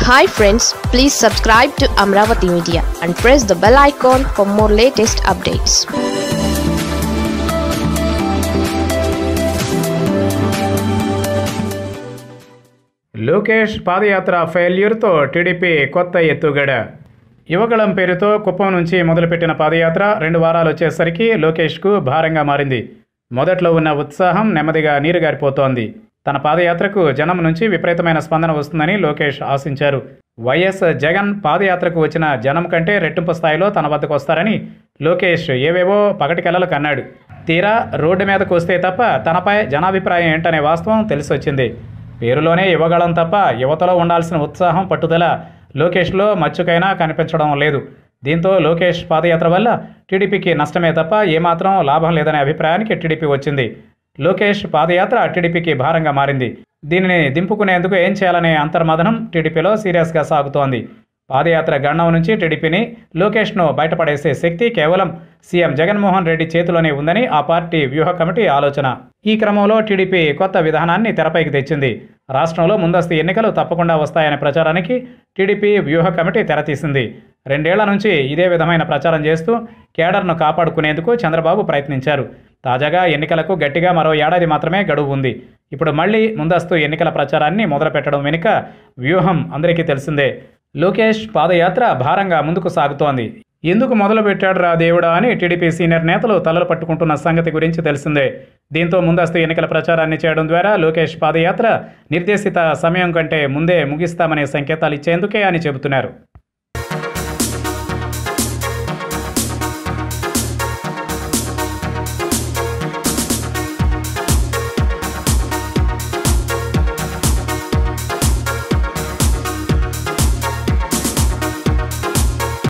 hi friends please subscribe to Amaravati media and press the bell icon for more latest updates Lokesh padayatra ఫెయిల్యూర్తో TDP కొత్త ఎత్తుగడ యువగళం పేరుతో కుప్పం నుంచి మొదలుపెట్టిన పాదయాత్ర రెండు వారాలు వచ్చేసరికి లోకేష్కు భారంగా మారింది మొదట్లో ఉన్న ఉత్సాహం నెమ్మదిగా నీరుగారిపోతోంది తన పాదయాత్రకు జనం నుంచి విపరీతమైన స్పందన వస్తుందని లోకేష్ ఆశించారు వైఎస్ జగన్ పాదయాత్రకు వచ్చిన జనం కంటే రెట్టింపు స్థాయిలో తన వద్దకు వస్తారని లోకేష్ ఏవేవో పగటికెలలు కన్నాడు తీరా రోడ్డు మీదకు వస్తే తప్ప తనపై జనాభిప్రాయం ఏంటనే వాస్తవం తెలిసొచ్చింది పేరులోనే యువగళం తప్ప యువతలో ఉండాల్సిన ఉత్సాహం పట్టుదల లోకేష్లో మచ్చుకైనా కనిపించడం లేదు దీంతో లోకేష్ పాదయాత్ర వల్ల టీడీపీకి నష్టమే తప్ప ఏమాత్రం లాభం లేదనే అభిప్రాయానికి టీడీపీ వచ్చింది లోకేష్ పాదయాత్ర టీడీపీకి భారంగా మారింది దీనిని దింపుకునేందుకు ఏం చేయాలనే అంతర్మథనం టీడీపీలో సీరియస్గా సాగుతోంది పాదయాత్ర గండం నుంచి టీడీపీని లోకేష్ను బయటపడేసే శక్తి కేవలం సీఎం జగన్మోహన్ రెడ్డి చేతిలోనే ఉందని ఆ పార్టీ వ్యూహ కమిటీ ఆలోచన ఈ క్రమంలో టీడీపీ కొత్త విధానాన్ని తెరపైకి తెచ్చింది రాష్ట్రంలో ముందస్తు ఎన్నికలు తప్పకుండా వస్తాయనే ప్రచారానికి టీడీపీ వ్యూహ కమిటీ తెరతీసింది రెండేళ్ల నుంచి ఇదే విధమైన ప్రచారం చేస్తూ కేడర్ను కాపాడుకునేందుకు చంద్రబాబు ప్రయత్నించారు తాజాగా ఎన్నికలకు గట్టిగా మరో ఏడాది మాత్రమే గడువు ఉంది ఇప్పుడు మళ్ళీ ముందస్తు ఎన్నికల ప్రచారాన్ని మొదలుపెట్టడం వెనుక వ్యూహం అందరికీ తెలిసిందే లోకేష్ పాదయాత్ర భారంగా ముందుకు సాగుతోంది ఎందుకు మొదలుపెట్టాడు రా దేవుడా అని టీడీపీ సీనియర్ నేతలు తలలు పట్టుకుంటున్న సంగతి గురించి తెలిసిందే దీంతో ముందస్తు ఎన్నికల ప్రచారాన్ని చేయడం ద్వారా లోకేష్ పాదయాత్ర నిర్దేశిత సమయం కంటే ముందే ముగిస్తామనే సంకేతాలు ఇచ్చేందుకే అని చెబుతున్నారు